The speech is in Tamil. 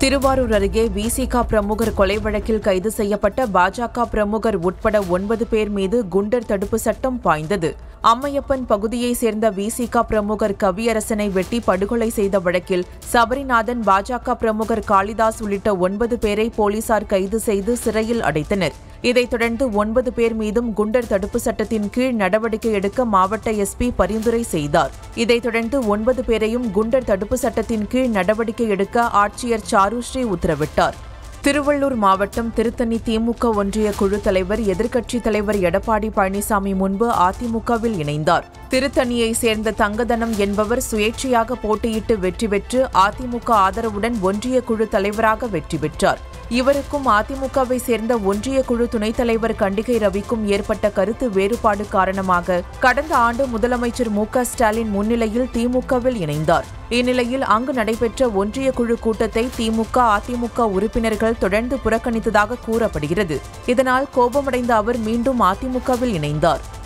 திருவாரூர் அருகே விசிக பிரமுகர் கொலை வழக்கில் கைது செய்யப்பட்ட பாஜக பிரமுகர் உட்பட ஒன்பது பேர் மீது குண்டர் தடுப்பு சட்டம் பாய்ந்தது அம்மையப்பன் பகுதியைச் சேர்ந்த விசிக பிரமுகர் கவியரசனை வெட்டி படுகொலை செய்த வழக்கில் சபரிநாதன் பாஜக பிரமுகர் காளிதாஸ் உள்ளிட்ட ஒன்பது பேரை போலீசார் கைது செய்து சிறையில் அடைத்தனர் இதைத் தொடர்ந்து ஒன்பது பேர் மீதும் குண்டர் தடுப்பு சட்டத்தின் கீழ் நடவடிக்கை எடுக்க மாவட்ட எஸ்பி பரிந்துரை செய்தார் இதைத் தொடர்ந்து ஒன்பது பேரையும் குண்டர் தடுப்பு சட்டத்தின் கீழ் நடவடிக்கை எடுக்க ஆட்சியர் சாருஸ்ரீ உத்தரவிட்டார் திருவள்ளூர் மாவட்டம் திருத்தணி திமுக ஒன்றிய குழு தலைவர் எதிர்க்கட்சித் தலைவர் எடப்பாடி பழனிசாமி முன்பு அதிமுகவில் இணைந்தார் திருத்தணியைச் சேர்ந்த தங்கதனம் என்பவர் சுயேட்சையாக போட்டியிட்டு வெற்றி பெற்று அதிமுக ஆதரவுடன் ஒன்றிய குழு தலைவராக வெற்றி பெற்றார் இவருக்கும் அதிமுகவை சேர்ந்த ஒன்றிய குழு துணைத் தலைவர் கண்டிகை ரவிக்கும் ஏற்பட்ட கருத்து வேறுபாடு காரணமாக கடந்த ஆண்டு முதலமைச்சர் மு க ஸ்டாலின் முன்னிலையில் திமுகவில் இணைந்தார் இந்நிலையில் அங்கு நடைபெற்ற ஒன்றிய குழு கூட்டத்தை திமுக அதிமுக உறுப்பினர்கள் தொடர்ந்து புறக்கணித்ததாக கூறப்படுகிறது இதனால் கோபமடைந்த அவர் மீண்டும் அதிமுகவில் இணைந்தார்